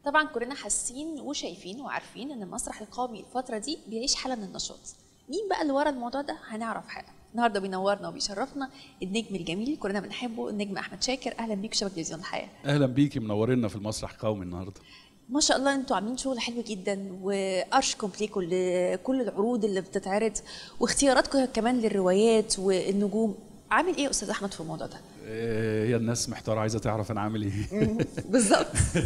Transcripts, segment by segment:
طبعا كلنا حاسين وشايفين وعارفين ان المسرح القومي الفتره دي بيعيش حاله من النشاط مين بقى اللي ورا الموضوع ده هنعرف حالا النهارده بينورنا وبيشرفنا النجم الجميل كلنا بنحبه النجم احمد شاكر اهلا بيك شبكه تلفزيون الحياه اهلا بيكي منورنا في المسرح قومي النهارده ما شاء الله انتوا عاملين شغل حلو جدا وارش كومبلي كل كل العروض اللي بتتعرض واختياراتكم كمان للروايات والنجوم عامل ايه يا استاذ احمد في الموضوع ده آه، هي الناس محتاره عايزه تعرف انا عامل ايه بالظبط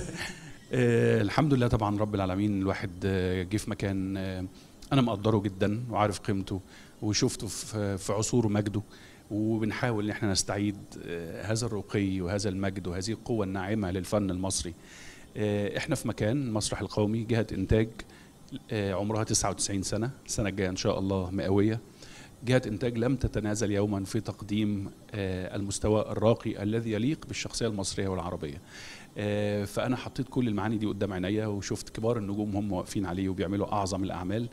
آه، الحمد لله طبعا رب العالمين الواحد آه، جه في مكان آه، انا مقدره جدا وعارف قيمته وشفته في في عصور مجده وبنحاول ان احنا نستعيد آه، هذا الرقي وهذا المجد وهذه القوه الناعمه للفن المصري آه، احنا في مكان المسرح القومي جهه انتاج آه، عمرها 99 سنه السنه الجايه ان شاء الله مئويه جهة إنتاج لم تتنازل يوما في تقديم آه، المستوى الراقي الذي يليق بالشخصية المصرية والعربية آه، فأنا حطيت كل المعاني دي قدام عينيا وشفت كبار النجوم هم واقفين عليه وبيعملوا أعظم الأعمال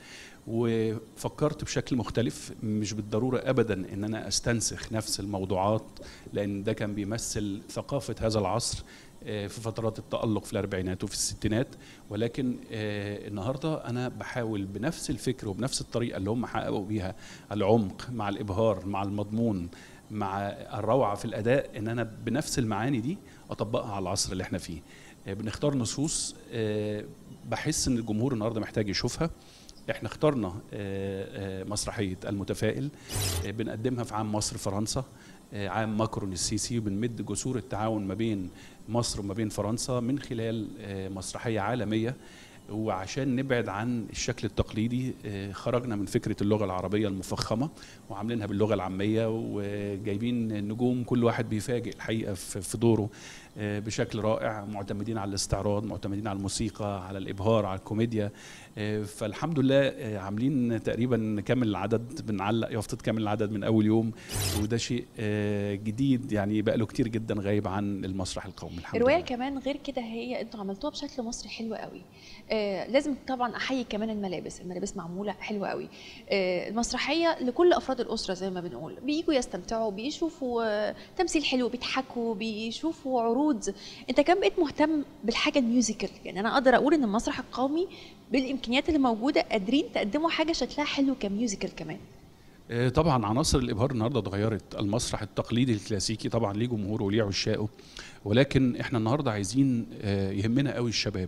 وفكرت بشكل مختلف مش بالضرورة أبدا أن أنا أستنسخ نفس الموضوعات لأن ده كان بيمثل ثقافة هذا العصر آه، في فترات التألق في الأربعينات وفي الستينات ولكن آه، النهارده أنا بحاول بنفس الفكر وبنفس الطريقة اللي هم حققوا بيها العمق مع الإبهار مع المضمون مع الروعة في الأداء إن أنا بنفس المعاني دي أطبقها على العصر اللي احنا فيه آه، بنختار نصوص آه، بحس إن الجمهور النهارده محتاج يشوفها احنا اخترنا آه، آه، مسرحية المتفائل آه، بنقدمها في عام مصر فرنسا آه، عام ماكرون السيسي وبنمد جسور التعاون ما بين مصر وما بين فرنسا من خلال آه، مسرحية عالمية وعشان نبعد عن الشكل التقليدي آه، خرجنا من فكرة اللغة العربية المفخمة وعاملينها باللغة العامية وجايبين نجوم كل واحد بيفاجئ الحقيقة في في دوره آه، بشكل رائع معتمدين على الاستعراض معتمدين على الموسيقى على الإبهار على الكوميديا آه، فالحمد لله آه، عاملين تقريبا كامل العدد بنعلق يافطة كامل العدد من أول يوم وده شيء آه، جديد يعني بقى له كتير جدا غايب عن المسرح القومي الحمد الروايه لله كمان غير كده هي انتوا عملتوها بشكل مصري حلو قوي آه لازم طبعا احيي كمان الملابس الملابس معموله حلوه قوي آه المسرحيه لكل افراد الاسره زي ما بنقول بييجوا يستمتعوا بيشوفوا آه تمثيل حلو بيضحكوا بيشوفوا عروض انت كمان بقيت مهتم بالحاجه الميوزيكال يعني انا اقدر اقول ان المسرح القومي بالامكانيات اللي موجوده قادرين تقدموا حاجه شكلها حلو كميوزيكال كمان آه، طبعا عناصر الابهار النهارده اتغيرت المسرح التقليدي الكلاسيكي طبعا ليه جمهوره وليه عشاقه ولكن احنا النهارده عايزين آه، يهمنا قوي الشباب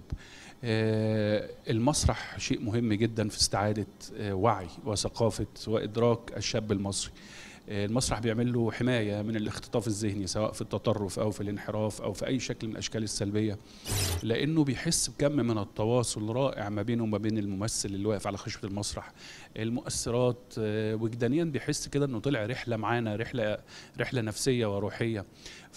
آه، المسرح شيء مهم جدا في استعاده آه، وعي وثقافه وادراك الشاب المصري آه، المسرح بيعمل له حمايه من الاختطاف الذهني سواء في التطرف او في الانحراف او في اي شكل من الاشكال السلبيه لانه بيحس بكم من التواصل رائع ما بينه وما بين الممثل اللي واقف على خشبه المسرح المؤثرات آه، وجدانيا بيحس كده انه طلع رحله معانا رحله رحله نفسيه وروحيه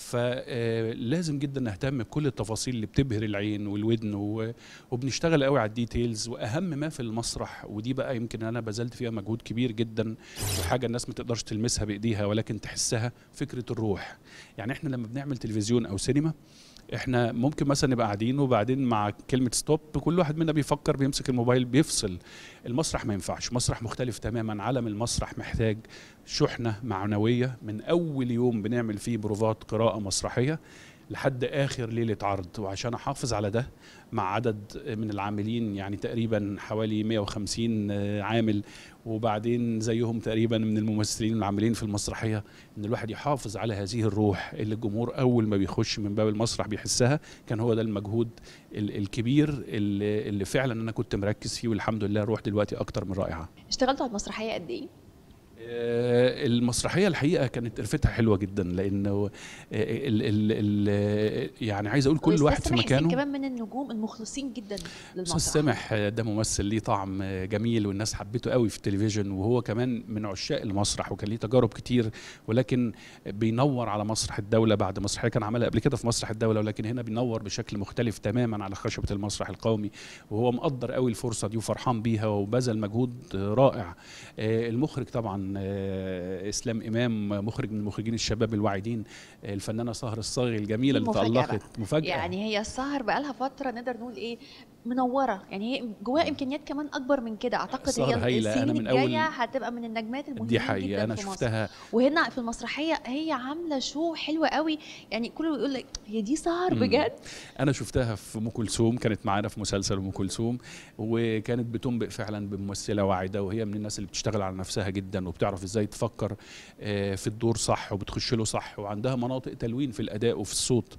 فلازم جدا نهتم بكل التفاصيل اللي بتبهر العين والودن و- وبنشتغل قوي على الديتيلز واهم ما في المسرح ودي بقى يمكن انا بذلت فيها مجهود كبير جدا وحاجه الناس ما تقدرش تلمسها بايديها ولكن تحسها فكره الروح يعني احنا لما بنعمل تلفزيون او سينما احنا ممكن مثلا نبقى قاعدين وبعدين مع كلمه ستوب كل واحد منا بيفكر بيمسك الموبايل بيفصل المسرح ما ينفعش مسرح مختلف تماما عالم المسرح محتاج شحنه معنويه من اول يوم بنعمل فيه بروفات قراءه مسرحيه لحد اخر ليله عرض وعشان احافظ على ده مع عدد من العاملين يعني تقريبا حوالي 150 عامل وبعدين زيهم تقريبا من الممثلين العاملين في المسرحيه ان الواحد يحافظ على هذه الروح اللي الجمهور اول ما بيخش من باب المسرح بيحسها كان هو ده المجهود ال- الكبير اللي, اللي فعلا انا كنت مركز فيه والحمد لله الروح دلوقتي اكتر من رائعه اشتغلتوا على المسرحيه قد ايه آه، المسرحيه الحقيقه كانت قرفتها حلوه جدا لانه آه، ال ال ال يعني عايز اقول كل وأستاذ واحد في سامح ياسين مكانه كمان من النجوم المخلصين جدا للمسرح استاذ سامح ده ممثل ليه طعم جميل والناس حبته قوي في التلفزيون وهو كمان من عشاق المسرح وكان ليه تجارب كتير ولكن بينور على مسرح الدوله بعد مسرحيه كان عملها قبل كده في مسرح الدوله ولكن هنا بينور بشكل مختلف تماما على خشبه المسرح القومي وهو مقدر قوي الفرصه دي وفرحان بيها وبذل مجهود رائع آه، المخرج طبعا آه، اسلام امام مخرج من مخرجين الشباب الواعدين آه، الفنانه سهر الصاغي الجميله اللي مفاجأة بقى. تالقت مفاجاه يعني هي السهر بقى لها فتره نقدر نقول ايه منوره يعني هي جواها امكانيات كمان اكبر من كده اعتقد سهر هي هايلة. أنا السنين من أول- الجايه هتبقى من النجمات المهمين دي حقيقه جدا انا في مصر شفتها وهنا في المسرحيه هي عامله شو حلو قوي يعني كله يقول لك هي دي سهر مم. بجد انا شفتها في ام كلثوم كانت معانا في مسلسل ام كلثوم وكانت بتنبئ فعلا بممثله واعده وهي من الناس اللي بتشتغل على نفسها جدا وبتعرف ازاي تفكر آه، في الدور صح وبتخش له صح وعندها مناطق تلوين في الاداء وفي الصوت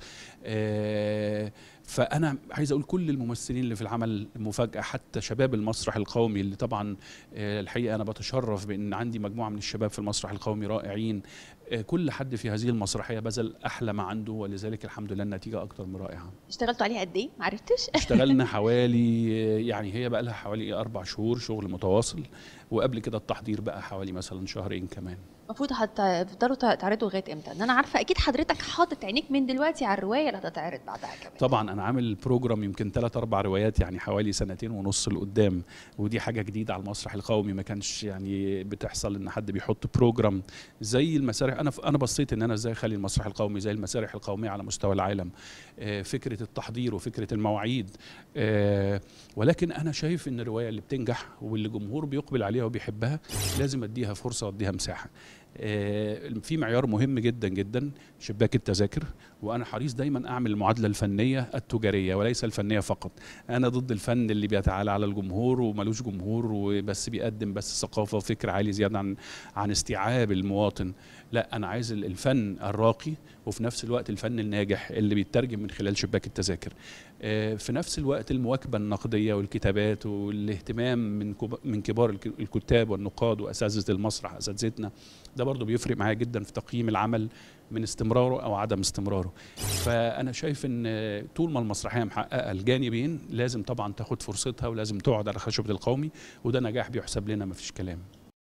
آه، فانا عايز اقول كل الممثلين اللي في العمل مفاجاه حتى شباب المسرح القومي اللي طبعا آه، الحقيقه انا بتشرف بان عندي مجموعه من الشباب في المسرح القومي رائعين آه، كل حد في هذه المسرحيه بذل احلى ما عنده ولذلك الحمد لله النتيجه اكتر من رائعه اشتغلتوا عليها قد ايه معرفتش اشتغلنا حوالي يعني هي بقى لها حوالي اربع شهور شغل متواصل وقبل كده التحضير بقى حوالي مثلا شهرين كمان المفروض هتقدروا تعرضوا لغايه امتى؟ ان انا عارفه اكيد حضرتك حاطط عينيك من دلوقتي على الروايه اللي هتتعرض بعدها كمان طبعا انا عامل بروجرام يمكن ثلاث اربع روايات يعني حوالي سنتين ونص لقدام ودي حاجه جديده على المسرح القومي ما كانش يعني بتحصل ان حد بيحط بروجرام زي المسارح انا انا بصيت ان انا ازاي اخلي المسرح القومي زي المسارح القوميه على مستوى العالم آه، فكره التحضير وفكره المواعيد آه، ولكن انا شايف ان الروايه اللي بتنجح واللي الجمهور بيقبل عليها وبيحبها لازم اديها فرصه واديها مساحه آه، في معيار مهم جدا جدا شباك التذاكر وانا حريص دايما اعمل المعادله الفنيه التجاريه وليس الفنيه فقط انا ضد الفن اللي بيتعالى على الجمهور وملوش جمهور وبس بيقدم بس ثقافه وفكر عالي زياده عن عن استيعاب المواطن لا انا عايز ال- الفن الراقي وفي نفس الوقت الفن الناجح اللي بيترجم من خلال شباك التذاكر آه، في نفس الوقت المواكبه النقديه والكتابات والاهتمام من كب- من كبار الك- الكتاب والنقاد واساتذه المسرح اساتذتنا ده برضو بيفرق معايا جدا في تقييم العمل من استمراره او عدم استمراره فانا شايف ان آه، طول ما المسرحيه محققه الجانبين لازم طبعا تاخد فرصتها ولازم تقعد على خشبه القومي وده نجاح بيحسب لنا مفيش كلام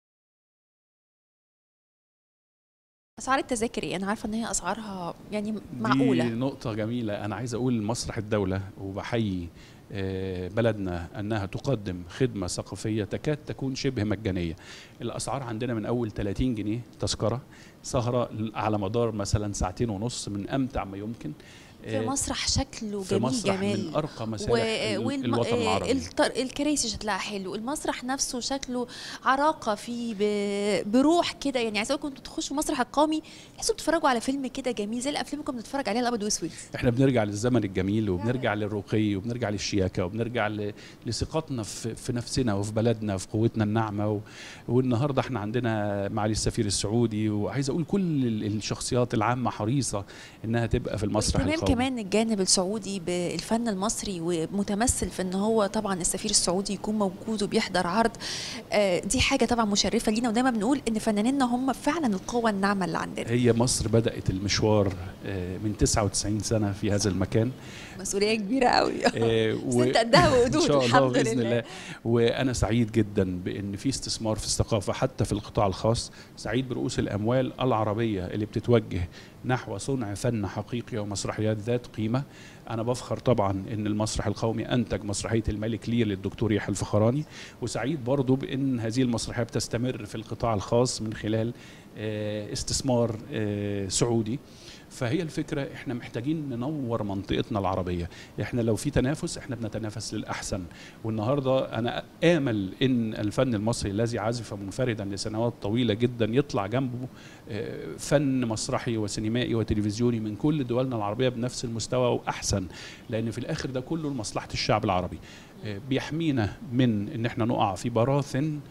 اسعار التذاكر ايه؟ انا عارفه ان هي اسعارها يعني دي معقوله نقطة جميلة أنا عايز أقول مسرح الدولة وبحيي آه، بلدنا أنها تقدم خدمة ثقافية تكاد تكون شبه مجانية الأسعار عندنا من أول 30 جنيه تذكرة سهرة على مدار مثلا ساعتين ونص من أمتع ما يمكن في آه، مسرح شكله في جميل مسرح جمال من أرقى و... مسارح ال- والم... الوطن العربي الطر... الكراسي شكلها حلو المسرح نفسه شكله عراقه فيه ب... بروح كده يعني عايزه اقول كنتوا تخشوا المسرح القومي تحسوا بتتفرجوا على فيلم كده جميل زي الافلام اللي كنا بنتفرج عليها الابيض واسود احنا بنرجع للزمن الجميل وبنرجع للرقي وبنرجع للشياكه وبنرجع ل- لثقتنا في, في نفسنا وفي بلدنا وفي قوتنا الناعمه و... والنهارده احنا عندنا معالي السفير السعودي وعايز اقول كل ال- الشخصيات العامه حريصه انها تبقى في المسرح اهتمام القومي كمان الجانب السعودي بالفن المصري ومتمثل في ان هو طبعا السفير السعودي يكون موجود وبيحضر عرض آه، دي حاجه طبعا مشرفه لينا ودايما بنقول ان فنانينا هم فعلا القوه الناعمه اللي عندنا هي مصر بدات المشوار آه، من 99 سنه في هذا المكان مسؤوليه كبيره قوي آه، بس انت قدها وقدود ان شاء الله الحمد باذن لله الله وانا سعيد جدا بان في استثمار في الثقافه حتى في القطاع الخاص سعيد برؤوس الاموال العربيه اللي بتتوجه نحو صنع فن حقيقي ومسرحيات ذات قيمه انا بفخر طبعا ان المسرح القومي انتج مسرحيه الملك لير للدكتور يحيى الفخراني وسعيد برضو بان هذه المسرحيه بتستمر في القطاع الخاص من خلال آه، استثمار آه، سعودي فهي الفكره احنا محتاجين ننور منطقتنا العربيه احنا لو في تنافس احنا بنتنافس للاحسن والنهارده انا امل ان الفن المصري الذي عزف منفردا لسنوات طويله جدا يطلع جنبه آه، فن مسرحي وسينمائي وتلفزيوني من كل دولنا العربيه بنفس المستوى واحسن لان في الاخر ده كله لمصلحه الشعب العربي آه، بيحمينا من ان احنا نقع في براثن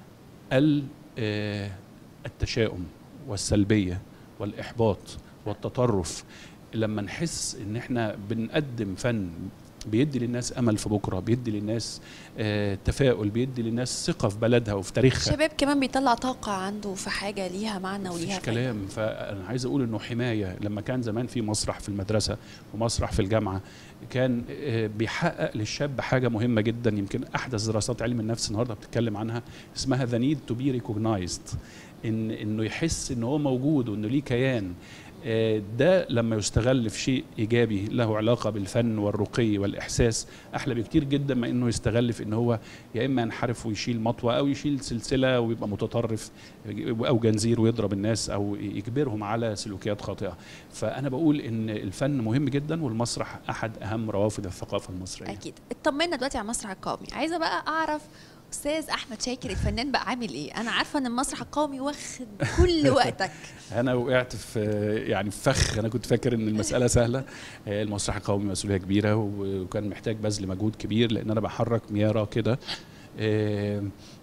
ال- آه، التشاؤم والسلبيه والاحباط والتطرف لما نحس ان احنا بنقدم فن بيدي للناس امل في بكره بيدي للناس آه، تفاؤل بيدي للناس ثقه في بلدها وفي تاريخها الشباب كمان بيطلع طاقه عنده في حاجه ليها معنى وليها مفيش فايدة. كلام فانا عايز اقول انه حمايه لما كان زمان في مسرح في المدرسه ومسرح في الجامعه كان آه، بيحقق للشاب حاجه مهمه جدا يمكن احدث دراسات علم النفس النهارده بتتكلم عنها اسمها ذا نيد تو بي ريكوجنايزد ان انه يحس ان هو موجود وانه ليه كيان آه، ده لما يستغل في شيء ايجابي له علاقه بالفن والرقي والاحساس احلى بكتير جدا ما انه يستغل في ان هو يا اما ينحرف ويشيل مطوه او يشيل سلسله ويبقى متطرف او جنزير ويضرب الناس او يجبرهم على سلوكيات خاطئه فانا بقول ان الفن مهم جدا والمسرح احد اهم روافد الثقافه المصريه اكيد اطمنا دلوقتي على المسرح القومي عايزه بقى اعرف استاذ احمد شاكر الفنان بقى عامل ايه انا عارفه ان المسرح القومي واخد كل وقتك انا وقعت في يعني في فخ انا كنت فاكر ان المساله سهله آه، المسرح القومي مسؤوليه كبيره وكان محتاج بذل مجهود كبير لان انا بحرك مياره كده آه،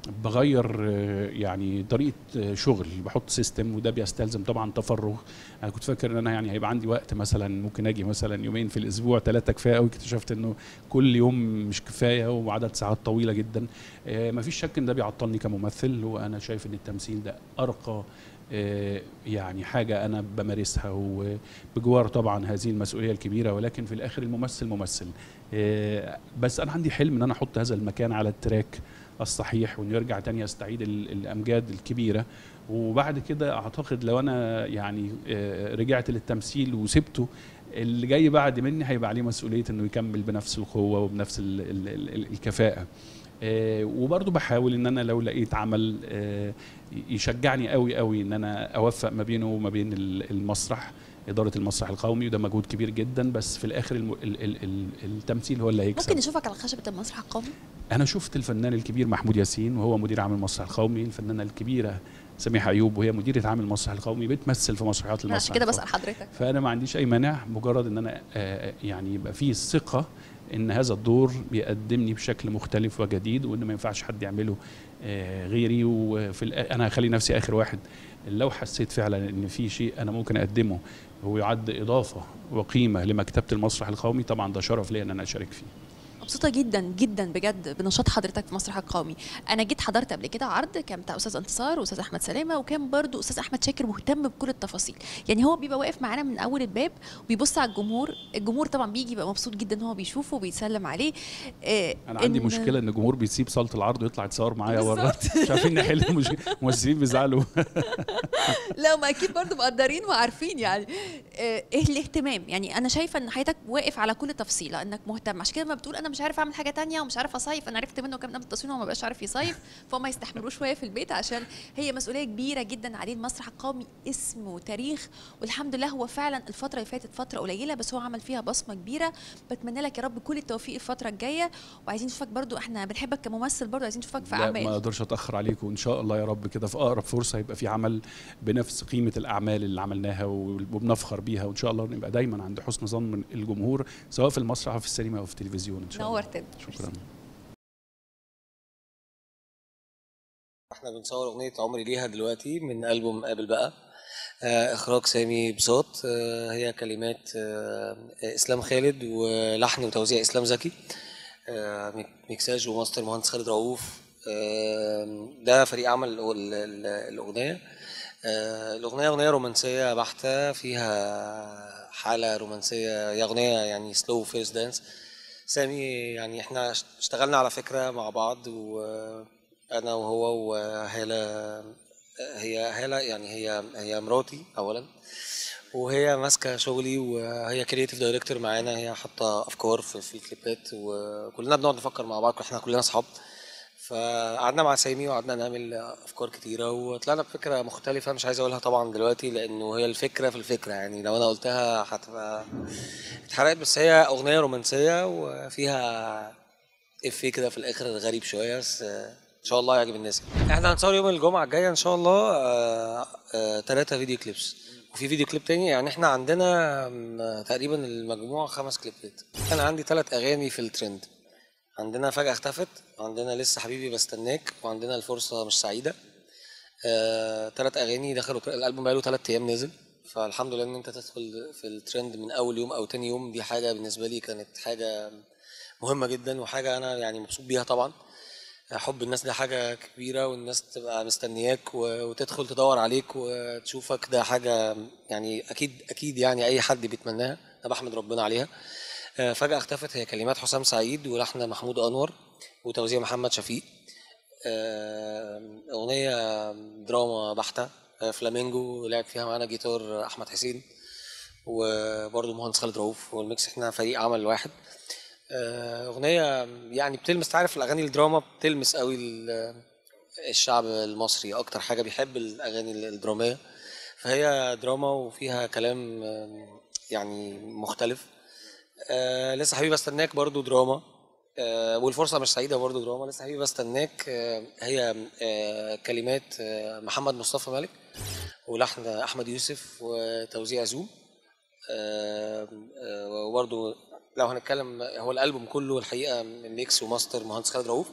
بغير آه، يعني طريقه آه، شغل بحط سيستم وده بيستلزم طبعا تفرغ انا كنت فاكر ان انا يعني هيبقى عندي وقت مثلا ممكن اجي مثلا يومين في الاسبوع ثلاثه كفايه قوي اكتشفت انه كل يوم مش كفايه وعدد ساعات طويله جدا آه، مفيش شك ان ده بيعطلني كممثل وانا شايف ان التمثيل ده ارقى آه، يعني حاجة أنا بمارسها وبجوار طبعا هذه المسؤولية الكبيرة ولكن في الآخر الممثل ممثل آه، بس أنا عندي حلم إن أنا أحط هذا المكان على التراك الصحيح وإنه يرجع تاني يستعيد ال- الأمجاد الكبيرة وبعد كده أعتقد لو أنا يعني آه، رجعت للتمثيل وسبته اللي جاي بعد مني هيبقى عليه مسؤولية إنه يكمل بنفس القوة وبنفس ال ال ال الكفاءة آه، وبرضه بحاول ان انا لو لقيت عمل آه، يشجعني قوي قوي ان انا اوفق ما بينه وما بين ال- المسرح اداره المسرح القومي وده مجهود كبير جدا بس في الاخر الم... ال... ال... ال... التمثيل هو اللي هيكسب ممكن نشوفك على خشبه المسرح القومي انا شفت الفنان الكبير محمود ياسين وهو مدير عام المسرح القومي الفنانه الكبيره سميحه ايوب وهي مديره عام المسرح القومي بتمثل في مسرحيات أنا المسرح عشان كده القومي. بسال حضرتك فانا ما عنديش اي مانع مجرد ان انا آه، يعني يبقى فيه الثقه ان هذا الدور بيقدمني بشكل مختلف وجديد وان ما ينفعش حد يعمله آه، غيري وفي الآ- انا هخلي نفسي اخر واحد لو حسيت فعلا ان في شيء انا ممكن اقدمه ويعد اضافه وقيمه لمكتبه المسرح القومي طبعا ده شرف لي ان انا اشارك فيه مبسوطه جدا جدا بجد بنشاط حضرتك في المسرح القومي انا جيت حضرت قبل كده عرض كان بتاع استاذ انتصار واستاذ احمد سلامه وكان برضو استاذ احمد شاكر مهتم بكل التفاصيل يعني هو بيبقى واقف معانا من اول الباب وبيبص على الجمهور الجمهور طبعا بيجي يبقى مبسوط جدا ان هو بيشوفه وبيسلم عليه آه، انا عندي إن- مشكله ان الجمهور بيسيب صاله العرض ويطلع يتصور معايا بره بالظبط. مش عارفين نحل المشكله الممثلين بيزعلوا لا ما اكيد برضو مقدرين وعارفين يعني آه، ايه الاهتمام يعني انا شايفه ان حياتك واقف على كل تفصيله انك مهتم عشان كده ما بتقول انا مش عارف اعمل حاجه تانية ومش عارف اصيف انا عرفت منه كام قبل التصوير هو ما بقاش عارف يصيف فهم يستحملوه شويه في البيت عشان هي مسؤوليه كبيره جدا عليه المسرح القومي اسم وتاريخ والحمد لله هو فعلا الفتره اللي فاتت فتره قليله بس هو عمل فيها بصمه كبيره بتمنى لك يا رب كل التوفيق الفتره الجايه وعايزين نشوفك برضو احنا بنحبك كممثل برضو عايزين نشوفك في لا اعمال ما اقدرش اتاخر عليكم وان شاء الله يا رب كده في اقرب فرصه يبقى في عمل بنفس قيمه الاعمال اللي عملناها وبنفخر بيها وان شاء الله نبقى دايما عند حسن ظن من الجمهور سواء في المسرح او في السينما او في التلفزيون ان شاء الله نورتنا شكرا احنا بنصور اغنيه عمري ليها دلوقتي من البوم قابل بقى آه، اخراج سامي بصوت آه، هي كلمات آه، اسلام خالد ولحن وتوزيع اسلام زكي آه، ميك- ميكساج وماستر مهندس خالد رؤوف آه، ده فريق عمل ال- ال- الاغنيه آه، الاغنيه اغنيه رومانسيه بحته فيها حاله رومانسيه هي اغنيه يعني سلو فيرست دانس سامي يعني احنا اشتغلنا على فكره مع بعض وانا وهو وهالة هي هالة يعني هي هي مراتي اولا وهي ماسكه شغلي وهي كريتيف دايركتور معانا هي حاطه افكار في, في الكليبات وكلنا بنقعد نفكر مع بعض احنا كلنا اصحاب فقعدنا مع سامي وقعدنا نعمل افكار كتيره وطلعنا بفكره مختلفه مش عايز اقولها طبعا دلوقتي لانه هي الفكره في الفكره يعني لو انا قلتها هتبقى اتحرقت بس هي اغنيه رومانسيه وفيها افيه كده في الاخر غريب شويه بس آه، ان شاء الله يعجب الناس احنا هنصور يوم الجمعه الجايه ان شاء الله ثلاثه فيديو كليبس وفي فيديو كليب تاني يعني احنا عندنا آم، تقريبا المجموع خمس كليبات انا عندي ثلاث اغاني في الترند عندنا فجأة اختفت وعندنا لسه حبيبي بستناك وعندنا الفرصة مش سعيدة آه، تلات أغاني دخلوا الألبوم بقاله تلات أيام نزل فالحمد لله إن أنت تدخل في الترند من أول يوم أو تاني يوم دي حاجة بالنسبة لي كانت حاجة مهمة جدا وحاجة أنا يعني مبسوط بيها طبعا حب الناس ده حاجة كبيرة والناس تبقى مستنياك و- وتدخل تدور عليك وتشوفك ده حاجة يعني أكيد أكيد يعني أي حد بيتمناها أنا بحمد ربنا عليها آه، فجأة اختفت هي كلمات حسام سعيد ولحن محمود أنور وتوزيع محمد شفيق آه، أغنية دراما بحتة آه، فلامينجو لعب فيها معانا جيتار أحمد حسين وبرضه المهندس خالد رؤوف والميكس احنا فريق عمل واحد آه، اغنيه يعني بتلمس تعرف الاغاني الدراما بتلمس قوي ال- الشعب المصري اكتر حاجه بيحب الاغاني الدراميه فهي دراما وفيها كلام آم، يعني مختلف آه لسه حبيبي استناك برضو دراما آه والفرصه مش سعيده برضو دراما لسه حبيبي استناك آه هي آه كلمات آه محمد مصطفى مالك ولحن احمد يوسف وتوزيع زوم آه آه وبرضو لو هنتكلم هو الالبوم كله الحقيقه من ميكس وماستر مهندس خالد رؤوف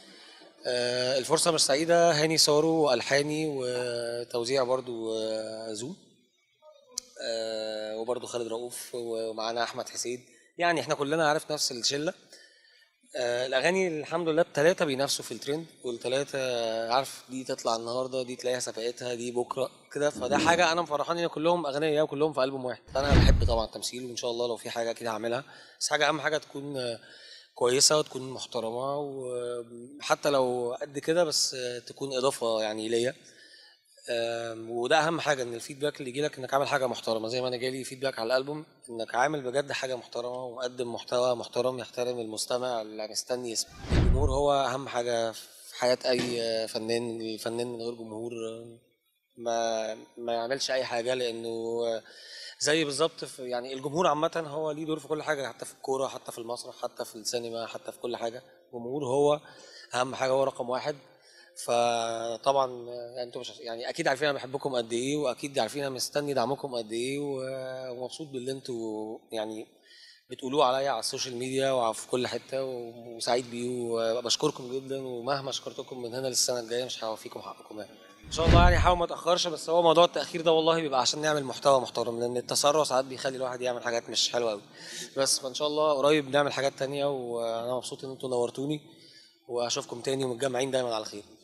آه الفرصه مش سعيده هاني سارو والحاني وتوزيع برضو آه زوم آه، وبرضه خالد رؤوف ومعانا احمد حسين يعني احنا كلنا عارف نفس الشله آه، الاغاني الحمد لله الثلاثه بينافسوا في الترند والثلاثه عارف دي تطلع النهارده دي تلاقيها سبقتها دي بكره كده فده حاجه انا مفرحاني ان كلهم اغنياء وكلهم في البوم واحد فانا بحب طبعا التمثيل وان شاء الله لو في حاجه اكيد هعملها بس حاجه اهم حاجه تكون آه، كويسه وتكون محترمه وحتى لو قد كده بس آه، تكون اضافه يعني ليا آم، وده اهم حاجه ان الفيدباك اللي يجيلك انك عامل حاجه محترمه زي ما انا جالي فيدباك على الالبوم انك عامل بجد حاجه محترمه ومقدم محتوى محترم يحترم المستمع اللي مستني يسمع الجمهور هو اهم حاجه في حياه اي فنان الفنان من غير جمهور ما ما يعملش اي حاجه لانه زي بالظبط في يعني الجمهور عامه هو ليه دور في كل حاجه حتى في الكوره حتى في المسرح حتى في السينما حتى في كل حاجه الجمهور هو اهم حاجه هو رقم واحد فطبعا يعني انتوا مش يعني اكيد عارفين انا بحبكم قد ايه واكيد عارفين انا مستني دعمكم قد ايه و- ومبسوط باللي انتوا يعني بتقولوه عليا على السوشيال ميديا وفي كل حته وسعيد بيه وبشكركم جدا ومهما شكرتكم من هنا للسنه الجايه مش هوفيكم حقكم يعني ان شاء الله يعني حاول ما اتاخرش بس هو موضوع التاخير ده والله بيبقى عشان نعمل محتوى محترم لان التسرع ساعات بيخلي الواحد يعمل حاجات مش حلوه قوي بس فان شاء الله قريب نعمل حاجات تانية وانا مبسوط ان انتوا نورتوني واشوفكم تاني ومتجمعين دايما على خير